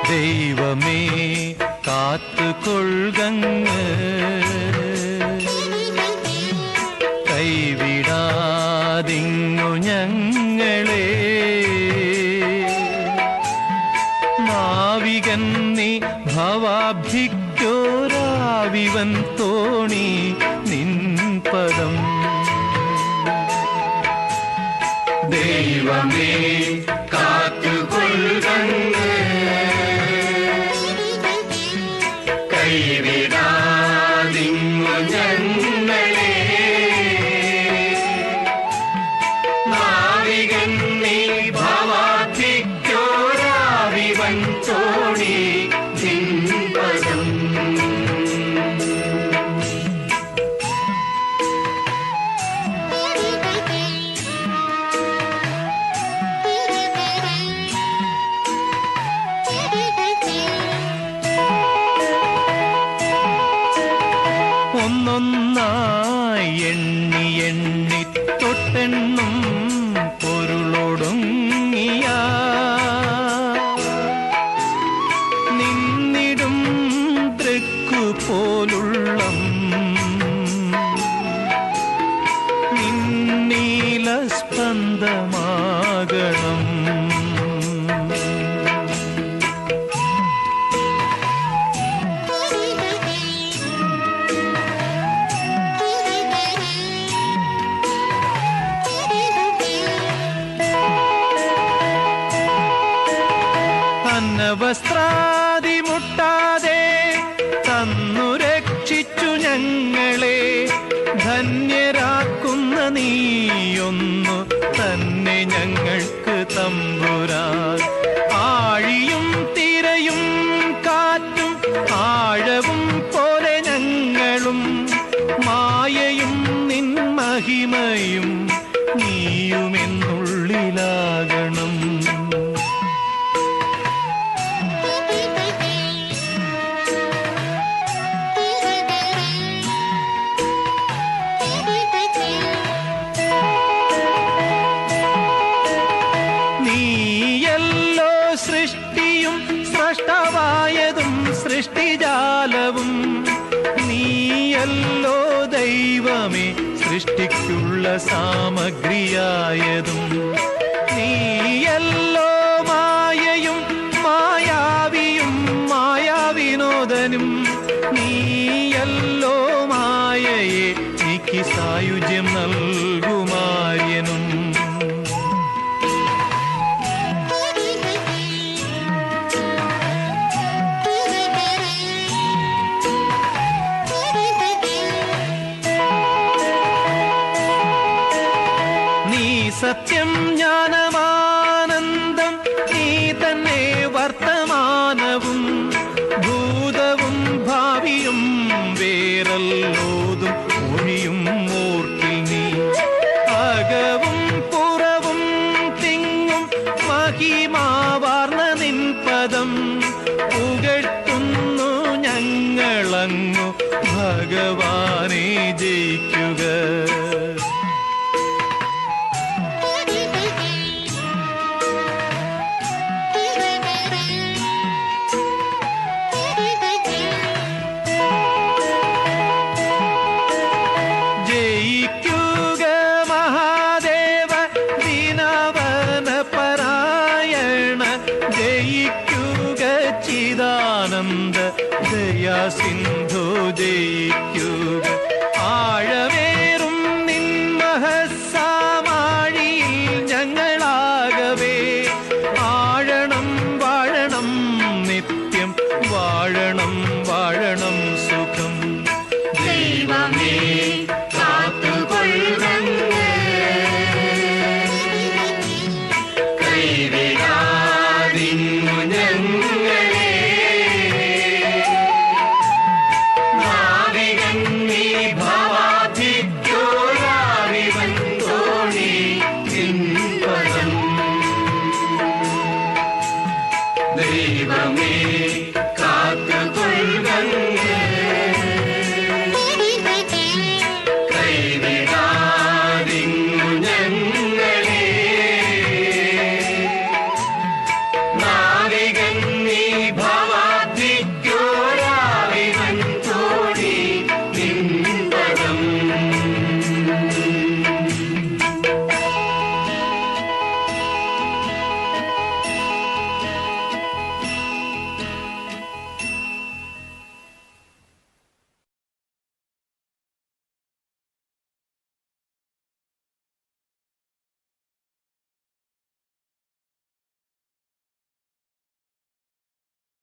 ദൈവമേ കാത്തുകൊള്ളുകങ്ങ് കൈവിടാതിങ്ങു ഞങ്ങളെ നാവികൻ നീ ഭവാഭിക്കോരാവിവൻ തോണി നിൻ പദം ദൈവമേ കാത്തുകൊള്ളുകങ്ങ് കൈവിടാതിങ്ങു ഞങ്ങളെ നാവികൻ നീ ഭവാധിക്കോരാവിവൻ തോണി ജിമ്പദം ഒന്നൊന്നായി എണ്ണി എണ്ണി തൊട്ടെണ്ണും പൊരുളൊടുങ്ങിയ നിന്നിടും തൃക്കു പോലുള്ളം നിന്നീല സ്പന്ദമാകണം അന്നവസ്ത്രാദി മുട്ടാതെ തന്നു രക്ഷിച്ചു ഞങ്ങളെ ധന്യരാക്കുന്ന നീയൊന്നു തന്നെ ഞങ്ങൾക്ക് തമ്പുരാൻ ആഴിയും തിരയും കാറ്റും ആഴവും പോലെ ഞങ്ങളും മായയും നിൻ മഹിമയും നീയുമെന്നുള്ളിലാകണം നീയല്ലോ സൃഷ്ടിയും സ്രഷ്ടവായതും സൃഷ്ടിജാലവും നീയല്ലോ ദൈവമേ സൃഷ്ടിക്കുള്ള സാമഗ്രിയായതും നീയല്ലോ മായയും മായാവിയും മായാവിനോദനും നീയല്ലോ മായയെ നീക്കി സായുജ്യം നൽകുമാര്യനും നീ സത്യം ജ്ഞാനമാനന്ദം നീ തന്നെ വർത്തമാനവും ഭൂതവും ഭാവിയും വേറല്ലോതും മൊഴിയും ഓർക്കിൽ നീ അകവും പുറവും തിങ്ങും മഹിമാവാർന്ന നിൻ പദം പുകഴ്ത്തുന്നു ഞങ്ങളങ്ങു ഭഗവാനെ ജയിക്കുക ജയിക്കുക മഹാദേവ ദിനവന പരായണ ജയിക്കുക ചിദാനന്ദ ദയാ സിന്ധു ജയിക്കുക ആഴവേറും നിൻ മഹസാമാഴിയിൽ ഞങ്ങളാകവേ ആഴണം വാഴണം നിത്യം വാഴണം വാഴണം